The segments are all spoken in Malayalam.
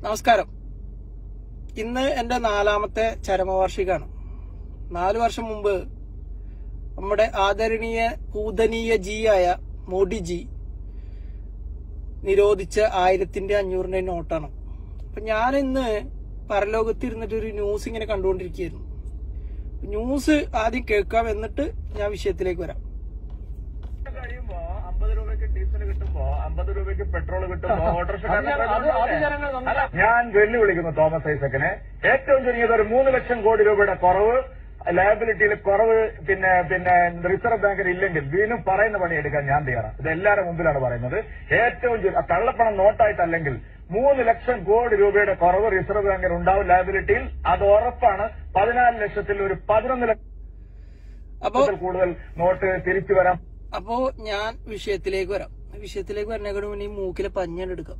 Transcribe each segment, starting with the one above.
നമസ്കാരം ഇന്ന് എന്റെ നാലാമത്തെ ചരമവാർഷികമാണ് നാലു വർഷം മുമ്പ് നമ്മുടെ ആദരണീയ പൂതനീയ ജിയായ മോഡിജി നിരോധിച്ച ആയിരത്തിന്റെ അഞ്ഞൂറിന്റെ നോട്ടാണ് അപ്പൊ ഞാൻ ഇന്ന് പരലോകത്തിരുന്നിട്ട് ഒരു ന്യൂസ് ഇങ്ങനെ കണ്ടുകൊണ്ടിരിക്കുകയായിരുന്നു ന്യൂസ് ആദ്യം കേൾക്കാം എന്നിട്ട് ഞാൻ വിഷയത്തിലേക്ക് വരാം കഴിയുമ്പോ അമ്പത് രൂപയ്ക്ക് ഡീസൽ കിട്ടുമ്പോ അമ്പത് രൂപയ്ക്ക് പെട്രോൾ കിട്ടുമ്പോ ഓട്ടോറിക്ഷക്കാരനെ അത് അത് ജനങ്ങൾ നന്നാ- അല്ല, ഞാൻ വെല്ലുവിളിക്കുന്നു തോമസ് ഐസക്കിനെ ഏറ്റവും ചുരുങ്ങിയത് ഒരു മൂന്ന് ലക്ഷം കോടി രൂപയുടെ കുറവ് ലയബിലിറ്റിയിൽ കുറവ് പിന്നെ പിന്നെ റിസർവ് ബാങ്കിൽ ഇല്ലെങ്കിൽ വീണ്ടും പറയുന്ന പണിയെടുക്കാൻ ഞാൻ തയ്യാറാണ് ഇത് എല്ലാവരുടെ മുമ്പിലാണ് പറയുന്നത് ഏറ്റവും ചുരു- ആ തള്ളപ്പണം നോട്ടായിട്ടല്ലെങ്കിൽ മൂന്ന് ലക്ഷം കോടി രൂപയുടെ കുറവ് റിസർവ് ബാങ്കിൽ ഉണ്ടാവും ലയബിലിറ്റിയിൽ അത് ഉറപ്പാണ് പതിനാല് ലക്ഷത്തിൽ ഒരു പതിനൊന്ന് അപ്പോ ലക്ഷത്തിൽ കൂടുതൽ നോട്ട് തിരിച്ചു വരാൻ അപ്പോ ഞാൻ വിഷയത്തിലേക്ക് വരാം വിഷയത്തിലേക്ക് വരണേക്കാട് മുന്നേ ഈ മൂക്കിലെ പഞ്ഞാണ് എടുക്കാം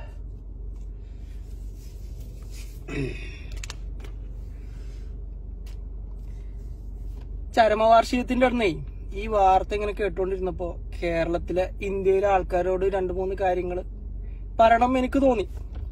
ചരമവാർഷികത്തിന്റെ അന്നേ ഈ വാർത്ത ഇങ്ങനെ കേട്ടോണ്ടിരുന്നപ്പോ കേരളത്തിലെ ഇന്ത്യയിലെ ആൾക്കാരോട് രണ്ടു മൂന്ന് കാര്യങ്ങൾ പറയണം എനിക്ക് തോന്നി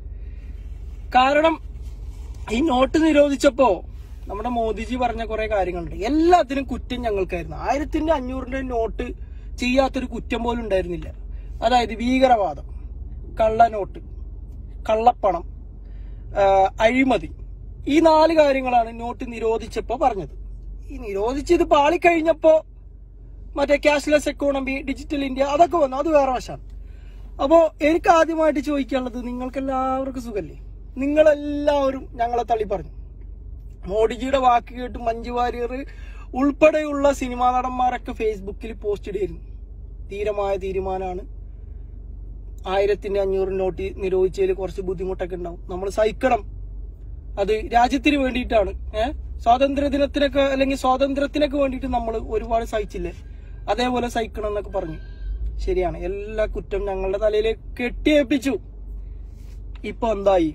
കാരണം ഈ നോട്ട് നിരോധിച്ചപ്പോ നമ്മുടെ മോദിജി പറഞ്ഞ കുറെ കാര്യങ്ങളുണ്ട് എല്ലാത്തിനും കുറ്റം ഞങ്ങൾക്കായിരുന്നു ആയിരത്തിന്റെ അഞ്ഞൂറിന്റെ നോട്ട് ചെയ്യാത്തൊരു കുറ്റം പോലും ഉണ്ടായിരുന്നില്ല അതായത് ഭീകരവാദം കള്ളനോട്ട് കള്ളപ്പണം ആ, അഴിമതി ഈ നാല് കാര്യങ്ങളാണ് നോട്ട് നിരോധിച്ചപ്പോ പറഞ്ഞത് ഈ നിരോധിച്ചത് പാളിക്കഴിഞ്ഞപ്പോ മറ്റേ ക്യാഷ്ലെസ് എക്കോണമി ഡിജിറ്റൽ ഇന്ത്യ അതൊക്കെ വന്നു അത് വേറെ വശമാണ് അപ്പോ എനിക്ക് ആദ്യമായിട്ട് ചോദിക്കാനുള്ളത് നിങ്ങൾക്ക് എല്ലാവർക്കും സുഖല്ലേ നിങ്ങളെല്ലാവരും ഞങ്ങളെ തള്ളി പറഞ്ഞു മോഡിജിയുടെ വാക്ക് കേട്ട് മഞ്ജു വാര്യർ ഉൾപ്പെടെയുള്ള സിനിമാ നടന്മാരൊക്കെ ഫേസ്ബുക്കിൽ പോസ്റ്റ് ഇടിയിരുന്നു ധീരമായ തീരുമാനമാണ് ആയിരത്തിന്റെ അഞ്ഞൂറ് നോട്ട് നിരോധിച്ചതിൽ കുറച്ച് ബുദ്ധിമുട്ടൊക്കെ ഉണ്ടാവും നമ്മൾ സഹിക്കണം അത് രാജ്യത്തിന് വേണ്ടിയിട്ടാണ് ഏഹ് സ്വാതന്ത്ര്യ ദിനത്തിനൊക്കെ അല്ലെങ്കിൽ സ്വാതന്ത്ര്യത്തിനൊക്കെ വേണ്ടിയിട്ട് നമ്മൾ ഒരുപാട് സഹിച്ചില്ലേ അതേപോലെ സഹിക്കണം എന്നൊക്കെ പറഞ്ഞു ശരിയാണ് എല്ലാ കുറ്റം ഞങ്ങളുടെ തലയിലേക്ക് കെട്ടിയേപ്പിച്ചു ഇപ്പൊ എന്തായി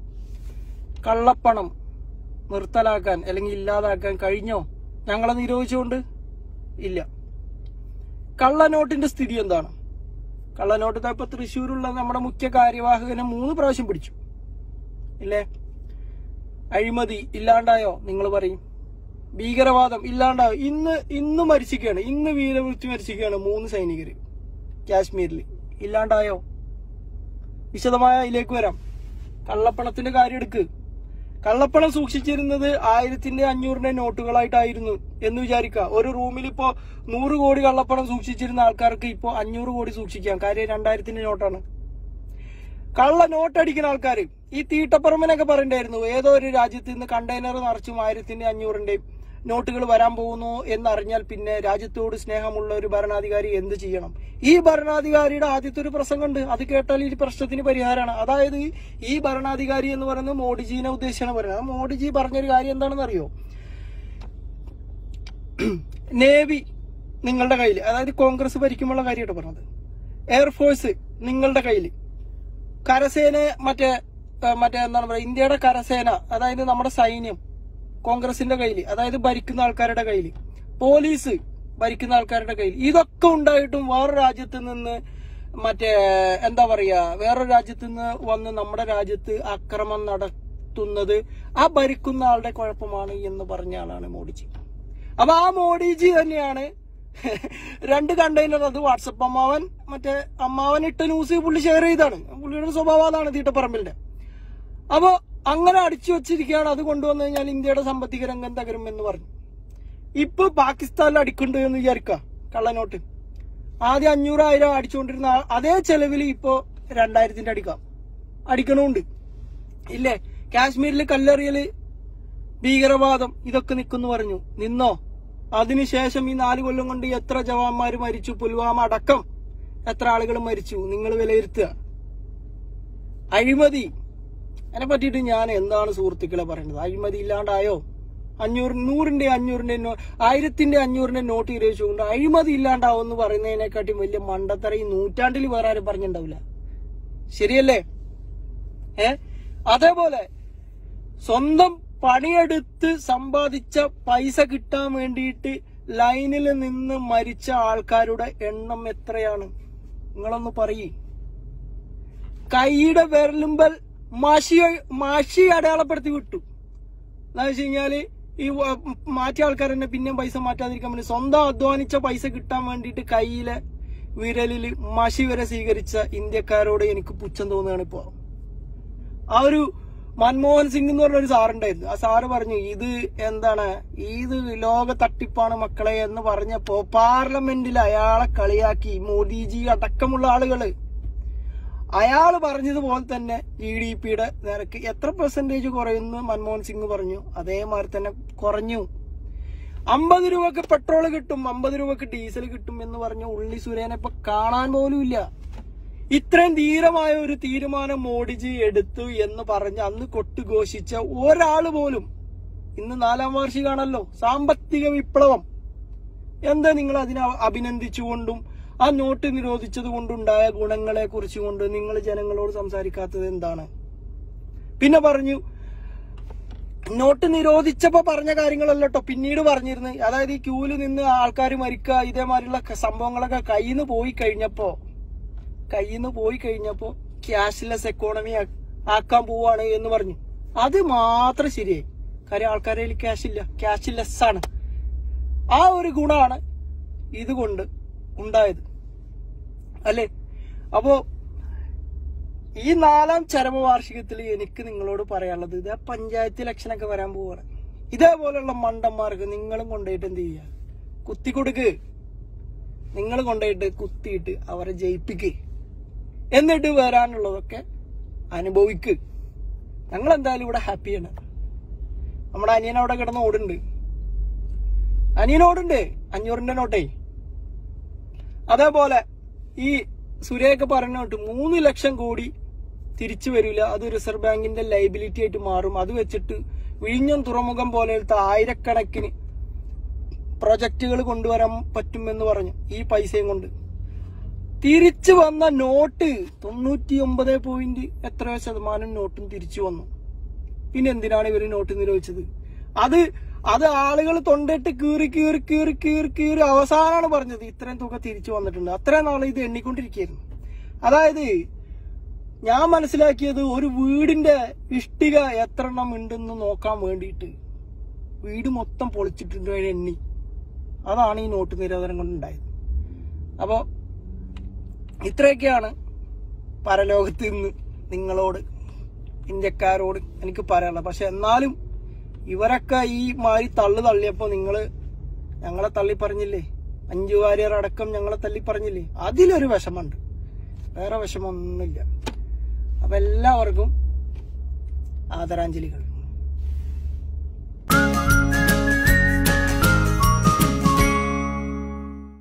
കള്ളപ്പണം നിർത്തലാക്കാൻ അല്ലെങ്കിൽ ഇല്ലാതാക്കാൻ കഴിഞ്ഞോ ഞങ്ങളെ നിരോധിച്ചുകൊണ്ട് ഇല്ല കള്ളനോട്ടിന്റെ സ്ഥിതി എന്താണ് കള്ളനോട്ട് ദാ ഇപ്പൊ തൃശ്ശൂരുള്ള നമ്മുടെ മുഖ്യ കാര്യവാഹകനെ മൂന്ന് പ്രാവശ്യം പിടിച്ചു ഇല്ലേ അഴിമതി ഇല്ലാണ്ടായോ നിങ്ങൾ പറയും ഭീകരവാദം ഇല്ലാണ്ടായോ ഇന്ന് ഇന്ന് മരിച്ചിരിക്കുകയാണ് ഇന്ന് വീരമൃത്യു മരിച്ചിരിക്കുകയാണ് മൂന്ന് സൈനികര് കാശ്മീരിൽ ഇല്ലാണ്ടായോ വിശദമായ അതിലേക്ക് വരാം കള്ളപ്പണത്തിന്റെ കാര്യം എടുക്ക് കള്ളപ്പണം സൂക്ഷിച്ചിരുന്നത് ആയിരത്തിന്റെ അഞ്ഞൂറിന്റെ നോട്ടുകളായിട്ടായിരുന്നു എന്ന് വിചാരിക്കുക ഒരു റൂമിൽ ഇപ്പോ നൂറ് കോടി കള്ളപ്പണം സൂക്ഷിച്ചിരുന്ന ആൾക്കാർക്ക് ഇപ്പോ അഞ്ഞൂറ് കോടി സൂക്ഷിക്കാം കാര്യം രണ്ടായിരത്തിന്റെ നോട്ടാണ് കള്ള നോട്ടടിക്കുന്ന ആൾക്കാർ ഈ തീട്ടപ്പുറമനൊക്കെ പറയണ്ടായിരുന്നു ഏതോ ഒരു രാജ്യത്ത് നിന്ന് കണ്ടെയ്നർ നിറച്ചും ആയിരത്തിന്റെ അഞ്ഞൂറിന്റെയും നോട്ടുകൾ വരാൻ പോകുന്നു എന്നറിഞ്ഞാൽ പിന്നെ രാജ്യത്തോട് സ്നേഹമുള്ള ഒരു ഭരണാധികാരി എന്ത് ചെയ്യണം ഈ ഭരണാധികാരിയുടെ ആദ്യത്തെ ഒരു പ്രസംഗമുണ്ട് അത് കേട്ടാൽ ഈ പ്രശ്നത്തിന് പരിഹാരമാണ് അതായത് ഈ ഭരണാധികാരി എന്ന് പറയുന്നത് മോഡിജീനെ ഉദ്ദേശിച്ചാണ് പറയുന്നത് ആ മോഡിജി പറഞ്ഞൊരു കാര്യം എന്താണെന്ന് അറിയോ നേവി നിങ്ങളുടെ കയ്യിൽ അതായത് കോൺഗ്രസ് ഭരിക്കുമ്പോഴുള്ള കാര്യമായിട്ട് പറഞ്ഞത് എയർഫോഴ്സ് നിങ്ങളുടെ കയ്യിൽ കരസേന മറ്റേ ആ, മറ്റേ എന്താണ് പറയുക ഇന്ത്യയുടെ കരസേന അതായത് നമ്മുടെ സൈന്യം കോൺഗ്രസിന്റെ കയ്യിൽ അതായത് ഭരിക്കുന്ന ആൾക്കാരുടെ കയ്യിൽ പോലീസ് ഭരിക്കുന്ന ആൾക്കാരുടെ കയ്യിൽ ഇതൊക്കെ ഉണ്ടായിട്ടും വേറൊരു രാജ്യത്ത് നിന്ന് മറ്റേ എന്താ പറയാ വേറൊരു രാജ്യത്ത് നിന്ന് വന്ന് നമ്മുടെ രാജ്യത്ത് അക്രമം നടത്തുന്നത് ആ ഭരിക്കുന്ന ആളുടെ കുഴപ്പമാണ് എന്ന് പറഞ്ഞ ആളാണ് മോഡിജി അപ്പൊ ആ മോഡിജി തന്നെയാണ് രണ്ട് കണ്ടെയ്നർ അത് വാട്സപ്പ് അമ്മാവൻ മറ്റേ അമ്മാവൻ ഇട്ട ന്യൂസ് പുള്ളി ഷെയർ ചെയ്താണ് പുള്ളിയുടെ സ്വഭാവം അതാണ് തീട്ടപ്പറമ്പിലിന്റെ അപ്പോ അങ്ങനെ അടിച്ചു വെച്ചിരിക്കുകയാണ് അത് കൊണ്ടുവന്നു കഴിഞ്ഞാൽ ഇന്ത്യയുടെ സാമ്പത്തിക രംഗം തകരും എന്ന് പറഞ്ഞു ഇപ്പൊ പാകിസ്ഥാനിൽ അടിക്കുന്നുണ്ട് എന്ന് വിചാരിക്ക കള്ളനോട്ട് ആദ്യം അഞ്ഞൂറായിരം അടിച്ചുകൊണ്ടിരുന്ന ആ- അതേ ചെലവിൽ ഇപ്പോ രണ്ടായിരത്തിന്റെ അടിക്കാം അടിക്കണമുണ്ട് ഇല്ലേ കാശ്മീരിൽ കല്ലെറിയല് ഭീകരവാദം ഇതൊക്കെ നിൽക്കുന്നു പറഞ്ഞു നിന്നോ അതിനുശേഷം ഈ നാല് കൊല്ലം കൊണ്ട് എത്ര ജവാന്മാര് മരിച്ചു പുൽവാമ അടക്കം എത്ര ആളുകൾ മരിച്ചു നിങ്ങൾ വിലയിരുത്തുക അഴിമതി അതിനെ പറ്റിയിട്ട് ഞാൻ എന്താണ് സുഹൃത്തുക്കളെ പറയുന്നത് അഴിമതി ഇല്ലാണ്ടായോ അഞ്ഞൂറ് നൂറിന്റെ അഞ്ഞൂറിന്റെ നോ- ആയിരത്തിന്റെ അഞ്ഞൂറിന്റെ നോട്ട് നിരോധിച്ചുകൊണ്ട് അഴിമതി ഇല്ലാണ്ടാവും എന്ന് പറയുന്നതിനെക്കാട്ടും വലിയ മണ്ടത്തറ ഈ നൂറ്റാണ്ടിൽ വേറെ ആരും പറഞ്ഞിട്ടുണ്ടാവില്ല ശരിയല്ലേ ഏ അതേപോലെ സ്വന്തം പണിയെടുത്ത് സമ്പാദിച്ച പൈസ കിട്ടാൻ വേണ്ടിയിട്ട് ലൈനിൽ നിന്ന് മരിച്ച ആൾക്കാരുടെ എണ്ണം എത്രയാണ് നിങ്ങളൊന്ന് പറയേ കൈയുടെ വിരലുമ്പൽ മാഷി മാഷി അടയാളപ്പെടുത്തി വിട്ടു എന്താ വെച്ച് കഴിഞ്ഞാല് ഈ വ- മാറ്റിയ ആൾക്കാർ തന്നെ പിന്നെയും പൈസ മാറ്റാതിരിക്കാൻ വേണ്ടി സ്വന്തം അധ്വാനിച്ച പൈസ കിട്ടാൻ വേണ്ടിയിട്ട് കയ്യിലെ വിരലില് മഷി വരെ സ്വീകരിച്ച ഇന്ത്യക്കാരോട് എനിക്ക് പുച്ഛം തോന്നുകയാണ് ഇപ്പോ ആ ഒരു മൻമോഹൻ സിംഗ് എന്ന് പറഞ്ഞ ഒരു സാറുണ്ടായിരുന്നു ആ സാറ് പറഞ്ഞു ഇത് എന്താണ് ഇത് ലോക തട്ടിപ്പാണ് മക്കളെ എന്ന് പറഞ്ഞപ്പോ പാർലമെന്റിൽ അയാളെ കളിയാക്കി മോദിജി അടക്കമുള്ള ആളുകള് അയാൾ പറഞ്ഞതുപോലെ തന്നെ ജി ഡി പിയുടെ നിരക്ക് എത്ര പെർസെന്റേജ് കുറയുന്നു മൻമോഹൻ സിംഗ് പറഞ്ഞു അതേമാതിരി തന്നെ കുറഞ്ഞു അമ്പത് രൂപക്ക് പെട്രോൾ കിട്ടും അമ്പത് രൂപക്ക് ഡീസൽ കിട്ടും എന്ന് പറഞ്ഞ ഉള്ളി സുരേനെ ഇപ്പൊ കാണാൻ പോലും ഇല്ല ഇത്രയും ധീരമായ ഒരു തീരുമാനം മോഡിജി എടുത്തു എന്ന് പറഞ്ഞ് അന്ന് കൊട്ടുഘോഷിച്ച ഒരാള് പോലും ഇന്ന് നാലാം വാർഷികമാണല്ലോ സാമ്പത്തിക വിപ്ലവം എന്താ നിങ്ങൾ അതിനെ അഭിനന്ദിച്ചുകൊണ്ടും ആ നോട്ട് നിരോധിച്ചത് കൊണ്ടുണ്ടായ ഗുണങ്ങളെ കുറിച്ചുകൊണ്ട് നിങ്ങൾ ജനങ്ങളോട് സംസാരിക്കാത്തത് എന്താണ് പിന്നെ പറഞ്ഞു നോട്ട് നിരോധിച്ചപ്പോ പറഞ്ഞ കാര്യങ്ങളല്ല കേട്ടോ പിന്നീട് പറഞ്ഞിരുന്നു അതായത് ഈ ക്യൂല് നിന്ന് ആൾക്കാർ മരിക്കുക ഇതേമാതിരിയുള്ള ക- സംഭവങ്ങളൊക്കെ കയ്യിൽ നിന്ന് പോയി കഴിഞ്ഞപ്പോ കയ്യിൽ നിന്ന് പോയി കഴിഞ്ഞപ്പോ ക്യാഷ്ലെസ് എക്കോണമി ആക്കാൻ പോവാണ് എന്ന് പറഞ്ഞു അത് മാത്രം ശരിയായി കാര്യം ആൾക്കാരുടെ കയ്യിൽ ക്യാഷ് ഇല്ല ക്യാഷ് ലെസ് ആണ് ആ ഒരു ഗുണമാണ് ഇതുകൊണ്ട് ഉണ്ടായത് അല്ലേ അപ്പോ ഈ നാലാം ചരമവാർഷികത്തിൽ എനിക്ക് നിങ്ങളോട് പറയാനുള്ളത് ഇത് പഞ്ചായത്ത് ഇലക്ഷനൊക്കെ വരാൻ പോവാണ് ഇതേപോലെയുള്ള മണ്ടന്മാർക്ക് നിങ്ങളും കൊണ്ടുപോയിട്ട് എന്ത് ചെയ്യുക കുത്തി കൊടുക്ക് നിങ്ങൾ കൊണ്ടുപോയിട്ട് കുത്തിയിട്ട് അവരെ ജയിപ്പിക്ക് എന്നിട്ട് വരാനുള്ളതൊക്കെ അനുഭവിക്ക് ഞങ്ങൾ എന്തായാലും ഇവിടെ ഹാപ്പിയാണ് നമ്മുടെ അനിയൻ അവിടെ കിടന്ന് ഓടുണ്ട് അനിയൻ ഓടുണ്ട് അഞ്ഞൂറിന്റെ നോട്ടേ അതേപോലെ ഈ സുരേഖ പറഞ്ഞു കേട്ടു മൂന്ന് ലക്ഷം കോടി തിരിച്ചു വരില്ല അത് റിസർവ് ബാങ്കിന്റെ ലൈബിലിറ്റി ആയിട്ട് മാറും അത് വെച്ചിട്ട് വിഴിഞ്ഞം തുറമുഖം പോലത്തെ ആയിരക്കണക്കിന് പ്രൊജക്റ്റുകൾ കൊണ്ടുവരാൻ പറ്റുമെന്ന് പറഞ്ഞു ഈ പൈസയും കൊണ്ട് തിരിച്ചു വന്ന നോട്ട് തൊണ്ണൂറ്റി ഒമ്പത് പോയിന്റ് എത്രയോ ശതമാനം നോട്ടും തിരിച്ചു വന്നു പിന്നെ എന്തിനാണ് ഇവര് നോട്ട് നിരോധിച്ചത് അത് അത് ആളുകൾ തൊണ്ടിട്ട് കീറി കീറി കീറി കീറി കീറി അവസാനമാണ് പറഞ്ഞത് ഇത്രയും തുക തിരിച്ചു വന്നിട്ടുണ്ട് അത്രയും നാളെ ഇത് എണ്ണിക്കൊണ്ടിരിക്കുകയായിരുന്നു അതായത് ഞാൻ മനസ്സിലാക്കിയത് ഒരു വീടിന്റെ ഇഷ്ടിക എത്ര എണ്ണം ഉണ്ടെന്ന് നോക്കാൻ വേണ്ടിയിട്ട് വീട് മൊത്തം പൊളിച്ചിട്ടുണ്ട് അതിന് എണ്ണി അതാണ് ഈ നോട്ട് നിരോധനം കൊണ്ടുണ്ടായത് അപ്പോ ഇത്രയൊക്കെയാണ് പരലോകത്ത് നിന്ന് നിങ്ങളോട് ഇന്ത്യക്കാരോട് എനിക്ക് പറയാനുള്ളത് പക്ഷെ എന്നാലും ഇവരൊക്കെ ഈ മാതിരി തള്ളു തള്ളിയപ്പോ നിങ്ങള് ഞങ്ങളെ തള്ളി പറഞ്ഞില്ലേ അഞ്ചു വാര്യർ അടക്കം ഞങ്ങളെ തള്ളി പറഞ്ഞില്ലേ അതിലൊരു വിഷമമുണ്ട് വേറെ വിഷമമൊന്നുമില്ല അപ്പൊ എല്ലാവർക്കും ആദരാഞ്ജലികൾ